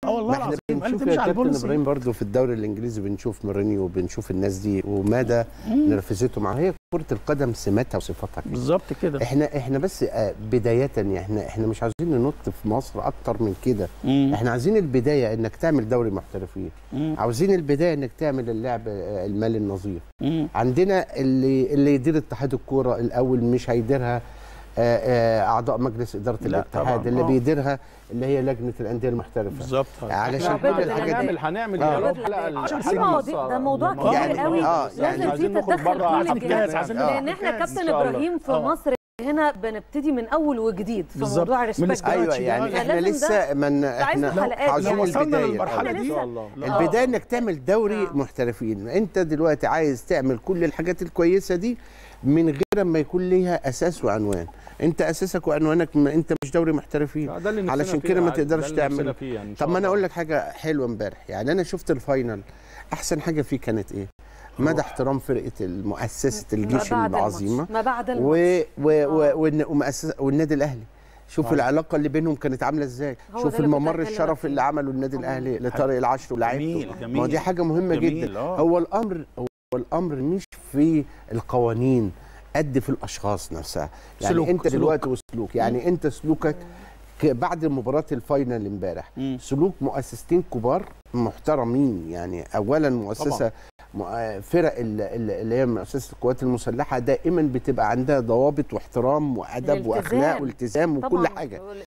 اه والله ما احنا العظيم قال لي بنشوف تمشي يا على كابتن البوليسي ابراهيم برضه في الدوري الانجليزي بنشوف مورينيو وبنشوف الناس دي ومدى نرفزته معاه هي كره القدم سماتها وصفاتها كده بالظبط كده احنا احنا بس آه، بدايه احنا احنا مش عاوزين ننط في مصر اكتر من كده مم. احنا عايزين البدايه انك تعمل دوري محترفين مم. عاوزين البدايه انك تعمل اللعب آه، المالي النظيف مم. عندنا اللي اللي يدير اتحاد الكوره الاول مش هيديرها آه، آه، اعضاء مجلس اداره لا الاتحاد طبعاً، اللي آه. بيديرها اللي هي لجنه الانديه المحترفه بالظبط علشان رابطة كل الحاجات دي الأندية. هنعمل هنعمل آه. يا رب حلقه عشان في حاجة مواضيع ده موضوع آه، كبير يعني- قوي آه، يعني لازم عايزين فيه نخرج تدخل بره كل عن الجهات الجهاز، عايزين آه. لان احنا إن كابتن شاء الله. ابراهيم في آه. مصر هنا بنبتدي من اول وجديد في بالظبط. موضوع من ريسبكت السكراتش ايوه ده. يعني احنا فلازم لسه من احنا عايز حلقات. عاوزين لو وصلنا البدايه للمرحله إحنا دي ان شاء الله آه. البدايه انك تعمل دوري آه. محترفين انت دلوقتي عايز تعمل كل الحاجات الكويسه دي من غير ما يكون ليها اساس وعنوان انت اساسك وعنوانك ما انت مش دوري محترفين ده اللي نفسنا علشان فيه كده ما يا علي، تقدرش ده اللي نفسنا تعمل فيه يعني إن طب شاء ما انا الله. اقول لك حاجه حلوه امبارح يعني انا شفت الفاينل احسن حاجه فيه كانت ايه مدى احترام فرقه مؤسسه الجيش ما بعد العظيمه الماتش. ما بعد و الماتش و و آه. والن- ومؤسسة والنادي الاهلي شوف طبعا. العلاقه اللي بينهم كانت عامله ازاي هو شوف ده اللي كنت الممر هكلمك الشرف فيه. اللي عمله النادي طبعا. الاهلي لطارق العشر ولاعيبته جميل ما هو جميل دي حاجه مهمه جميل، جدا آه. هو الامر هو الامر مش في القوانين قد في الاشخاص نفسها يعني سلوك، انت سلوك. دلوقتي وسلوك يعني انت سلوكك ك- بعد مباراه الفاينل امبارح مم. سلوك مؤسستين كبار محترمين يعني اولا مؤسسه م- آه، فرق ال- ال- اللي هي مؤسسه القوات المسلحه دائما بتبقى عندها ضوابط واحترام وادب الالتزام. واخلاق والتزام وكل طبعاً. حاجه